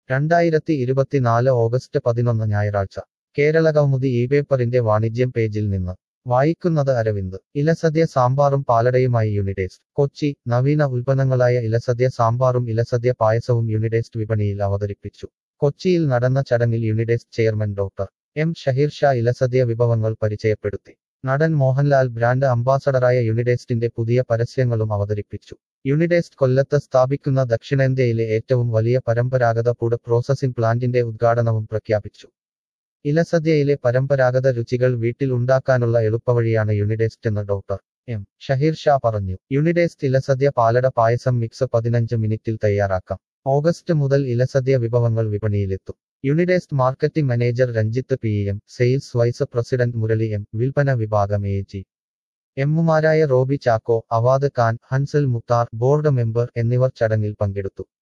രണ്ടായിരത്തി ഇരുപത്തിനാല് ഓഗസ്റ്റ് പതിനൊന്ന് ഞായറാഴ്ച കേരളകൗമുദി ഈ പേപ്പറിന്റെ വാണിജ്യം പേജിൽ നിന്ന് വായിക്കുന്നത് അരവിന്ദ് ഇലസദ്യ സാമ്പാറും പാലടയുമായി യൂണിഡേസ്റ്റ് കൊച്ചി നവീന ഉൽപ്പന്നങ്ങളായ ഇലസദ്യ സാമ്പാറും ഇലസദ്യ പായസവും യൂണിഡേസ്റ്റ് വിപണിയിൽ അവതരിപ്പിച്ചു കൊച്ചിയിൽ നടന്ന ചടങ്ങിൽ യൂണിഡേസ്റ്റ് chairman doctor M Shaheer Shah ഇലസദ്യ വിഭവങ്ങൾ പരിചയപ്പെടുത്തി നടൻ മോഹൻലാൽ ബ്രാൻഡ് അംബാസഡറായ യൂണിഡേസ്റ്റിന്റെ പുതിയ പരസ്യങ്ങളും അവതരിപ്പിച്ചു യൂണിഡേസ്റ്റ് കൊല്ലത്ത് സ്ഥാപിക്കുന്ന ദക്ഷിണേന്ത്യയിലെ ഏറ്റവും വലിയ പരമ്പരാഗത ഫുഡ് പ്രോസസ്സിംഗ് പ്ലാന്റിന്റെ ഉദ്ഘാടനവും പ്രഖ്യാപിച്ചു ഇലസദ്യയിലെ പരമ്പരാഗത രുചികൾ വീട്ടിൽ ഉണ്ടാക്കാനുള്ള എളുപ്പവഴിയാണ് യൂണിഡേസ്റ്റ് എന്ന് ഡോക്ടർ എം ഷഹീർ ഷാ പറഞ്ഞു യൂണിഡേസ്റ്റ് ഇലസദ്യ പാലട പായസം മിക്സ് പതിനഞ്ച് മിനിറ്റിൽ തയ്യാറാക്കാം ഓഗസ്റ്റ് മുതൽ ഇലസദ്യ വിഭവങ്ങൾ വിപണിയിലെത്തും യൂണിഡേസ്റ്റ് marketing manager Ranjith P M sales vice president Murali M വിൽപ്പന വിഭാഗം എ ജി എമ്മുമാരായ റോബി ചാക്കോ അവാദ് ഖാൻ ഹൻസൽ മുക്താർ ബോർഡ് മെമ്പർ എന്നിവർ ചടങ്ങിൽ പങ്കെടുത്തു